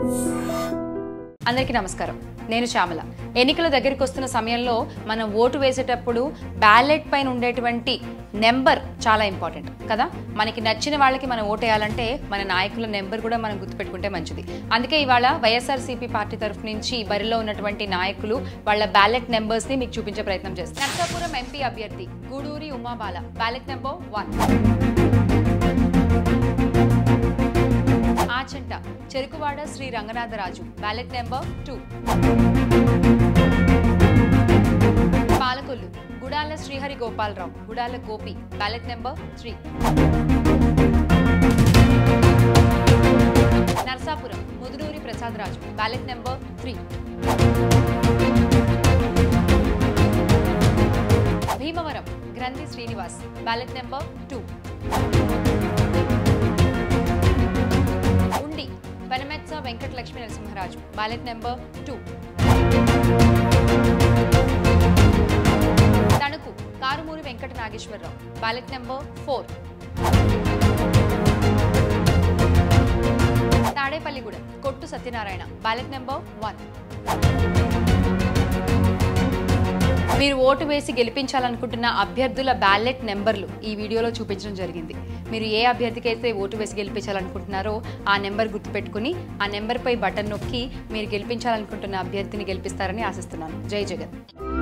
అందరికీ నమస్కారం నేను శ్యామల ఎన్నికల దగ్గరికి వస్తున్న సమయంలో మనం ఓటు వేసేటప్పుడు బ్యాలెట్ పైన ఉండేటువంటి నెంబర్ చాలా ఇంపార్టెంట్ కదా మనకి నచ్చిన వాళ్ళకి మనం ఓటేయాలంటే మన నాయకుల నెంబర్ కూడా మనం గుర్తుపెట్టుకుంటే మంచిది అందుకే ఇవాళ వైఎస్ఆర్సీపీ పార్టీ తరఫు నుంచి బరిలో ఉన్నటువంటి నాయకులు వాళ్ళ బ్యాలెట్ నెంబర్స్ ని మీకు చూపించే ప్రయత్నం చేస్తారు నర్సాపురం ఎంపీ అభ్యర్థి Guduri Umabala ballot number one Achanta Cherukuvada Sri Ranganatharaju ballot number two Palakollu Gudala Srihari Gopalarao Gudala Gopi ballot number three Narsapuram Mudunuri Prasad Raju ballot number three Bhimavaram Grandhi Srinivas ballot number two Undi Venametsa Venkata Lakshmi Narasimharaju ballot number two Tanuku Karumuri Venkata Nageswararao ballot number four Tadepalligudem Kottu Satyanarayana ballot number one మీరు ఓటు వేసి గెలిపించాలనుకుంటున్న అభ్యర్థుల బ్యాలెట్ నెంబర్లు ఈ వీడియోలో చూపించడం జరిగింది మీరు ఏ అభ్యర్థికి అయితే ఓటు వేసి గెలిపించాలనుకుంటున్నారో ఆ నెంబర్ గుర్తుపెట్టుకుని ఆ నెంబర్పై బటన్ నొక్కి మీరు గెలిపించాలనుకుంటున్న అభ్యర్థిని గెలిపిస్తారని ఆశిస్తున్నాను జై జగన్